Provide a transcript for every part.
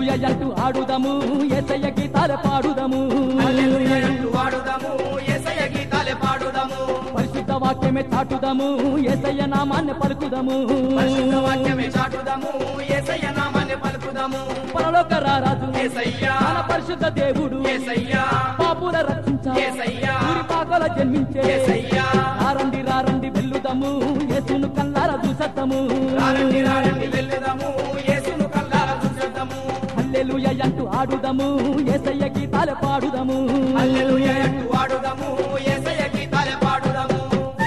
హల్లెలూయ అంటూ ఆడుదము ఏసయ్య గీతాలు పాడుదము హల్లెలూయా అంటూ వాడుదాము యేసయ్య గీతాలే పాడుదాము పరిశుద్ధ వాక్యమే చాటుదము ఏసయ్య నామాన్ని పలుకుదము పరిశుద్ధ వాక్యమే చాటుదాము యేసయ్య నామాన్ని పలుకుదాము పరలోక రారాజు యేసయ్యా మన పరిశుద్ధ దేవుడు యేసయ్యా పాపుల రక్షించ యేసయ్యా ఊరి పాకల జన్మించే యేసయ్యా రారండి రారండి వెళ్ళుదము యేసును కల్లార చూసద్దము రారండి రారండి వెళ్ళుదాము యేసును కల్లారా చూసేద్దాము హల్లెలూయ అంటూ ఆడుదము ఏసయ్య గీతాలు పాడుదము హల్లెలూయా అంటూ వాడుదాము యేసయ్య గీతాలే పాడుదాము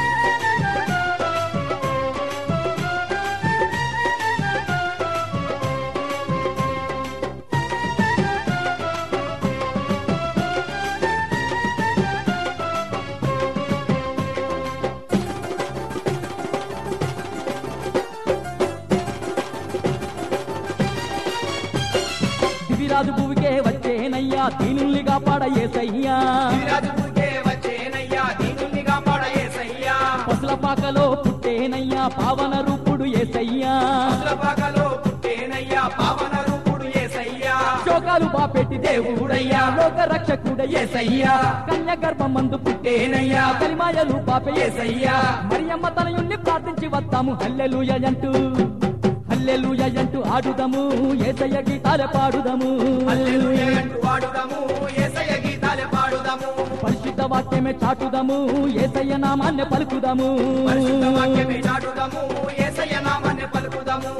దివిరాజు భూమికే వచ్చేనయ్యా దీనుల్నిగా పాడ ఏసయ్యా రాజుకే వచ్చేనయ్యా దీనుల్ని కాపాడ యేసయ్యా పసుల పాకలో పుట్టేనయ్యా పావన రూపుడు ఏసయ్యా పాకలో పుట్టేనయ్యా పావన రూపుడు యేసయ్యా శోకాలు బాపెట్టి దేవుడయ్యా లోక రక్షకుడ ఏసయ్యా కన్య గర్భమందు పుట్టేనయ్యా కలిమాయలు పాపే ఏసయ్యా మరియమ్మ తనయుణ్ణి ప్రార్థించి వస్తాము హల్లెలూయ అంటూ హల్లెలూయ అంటూ ఆడుదము ఏసయ్య గీతాలు పాడుదము హల్లెలూయా అంటూ వాడుదాము యేసయ్య గీతాలే పాడుదాము పరిశుద్ధ వాక్యమే చాటుదము ఏసయ్య నామాన్ని పలుకుదము పరిశుద్ధ వాక్యమే చాటుదాము యేసయ్య నామాన్ని పలుకుదాము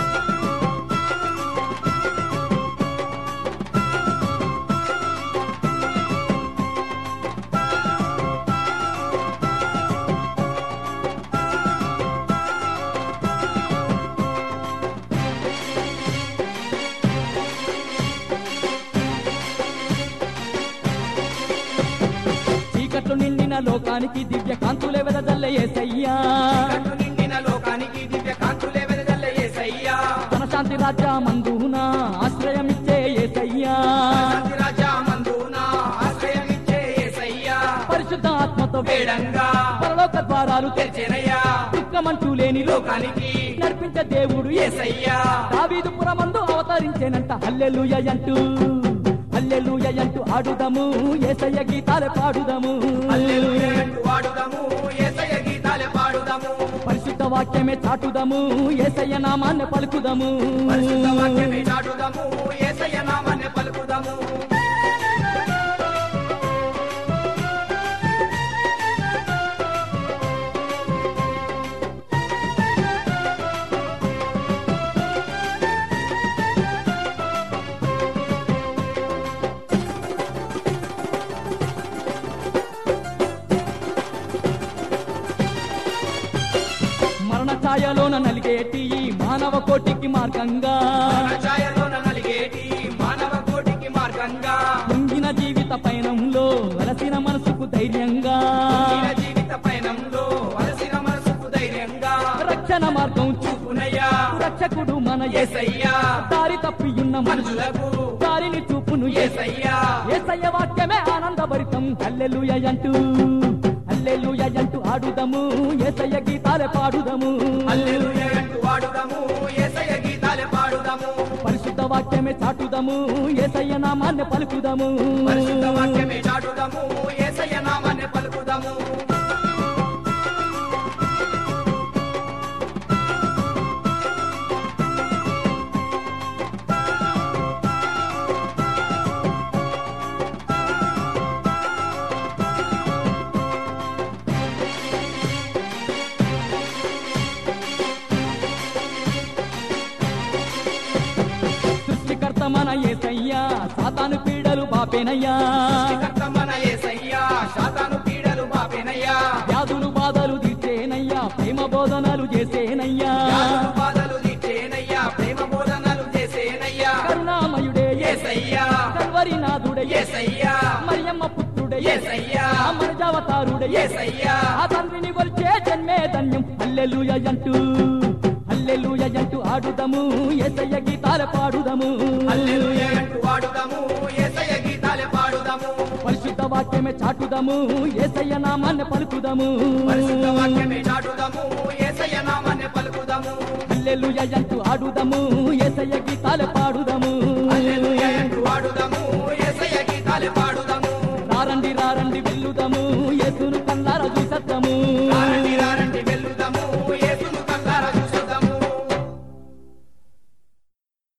చీకట్లు నిండిన లోకానికి దివ్య కాంతులే వెదజల్లే ఏసయ్యా కన్ను నిండిన లోకానికి దివ్య కాంతులే వెదజల్ల యేసయ్యా తన శాంతి రాజ్య మందున ఆశ్రయమిచ్చే ఏసయ్యా శాంతి రాజా మందున ఆశ్రయమిచ్చే యేసయ్యా పరిశుద్ధ ఆత్మతో వేడ వేడంగా పరలోక ద్వారాలు తెరిచి తెరిచెనయ్యా దుఃఖమంటూ లేని లోకానికి లోకానికి నడిపించే దేవుడు యేసయ్యా దావీదు పురమందు అవతరించేనంట హల్లెలూయ అంటూ హల్లెలూయ అంటూ ఆడుదము ఏసయ్య గీతాలే పాడుదము హల్లెలూయా అంటూ వాడుదాము యేసయ్య గీతాలే పాడుదాము పరిశుద్ధ వాక్యమే చాటుదము ఏసయ్య నామాన్ని పలుకుదము పరిశుద్ధ వాక్యమే చాటుదాము యేసయ్య నామాన్ని పలుకుదాము మరణ ఛాయలోన నలిగేటి ఈ మానవ కోటికి మార్గంగా ఛాయలోన నలిగేటి మానవ కోటికి మార్గంగా పొంగిన జీవిత పయనంలో వలసిన మనసుకు ధైర్యంగా ఈయన జీవిత పయనంలో వలసిన మనసుకు ధైర్యంగా రక్షణ మార్గం చూపు పునయ్యా రక్షకుడు మన ఏసయ్య యేసయ్యా దారి తప్పియున్న మనుషుల మనుషులకు దారిని చూపును ఏసయ్య యేసయ్యా ఏసయ్య వాక్యమే ఆనందభరితం హల్లెలూయ అంటూ హల్లెలూయ అంటూ ఆడుదము ఏసయ్య గీతాలే పాడుదము హల్లెలూయా అంటూ వాడుదాము యేసయ్య గీతాలే పాడుదాము పరిశుద్ధ వాక్యమే చాటుదము ఏసయ్య నామాన్ని పలుకుదము పరిశుద్ధ వాక్యమే చాటుదాము యేసయ్య నామాన్ని పలుకుదాము సృష్టికర్త మన ఏసయ్యా సాతాను పీడలు బాపేనయ్యా కర్త మన యేసయ్యా శాతాను పీడలు బాపేనయ్యా వ్యాధులు బాధలు తీర్చేనయ్యా ప్రేమ బోధనలు చేసేనయ్యా వ్యాధులు బాధలు తీర్చేనయ్యా ప్రేమ బోధనలు చేసేనయ్యా కరుణామయుడే యేసయ్యా కల్వరి నాథుడే యేసయ్యా మరియమ్మ పుత్రుడే యేసయ్యా అమరజావతారుడే యేసయ్యా ఆ తండ్రిని కొలిచే జన్మే ధన్యం హల్లెలూయ అంటూ హల్లెలూయ అంటూ ఆడుదము ఏసయ్య గీతాలు పాడుదము హల్లెలూయా అంటూ వాడుదాము యేసయ్య గీతాలే పాడుదాము పరిశుద్ధ వాక్యమే చాటుదము ఏసయ్య నామాన్ని పలుకుదము పరిశుద్ధ వాక్యమే చాటుదాము యేసయ్య నామాన్ని పలుకుదాము హల్లెలూయ అంటూ ఆడుదము ఏసయ్య గీతాలు పాడుదము హల్లెలూయా భారత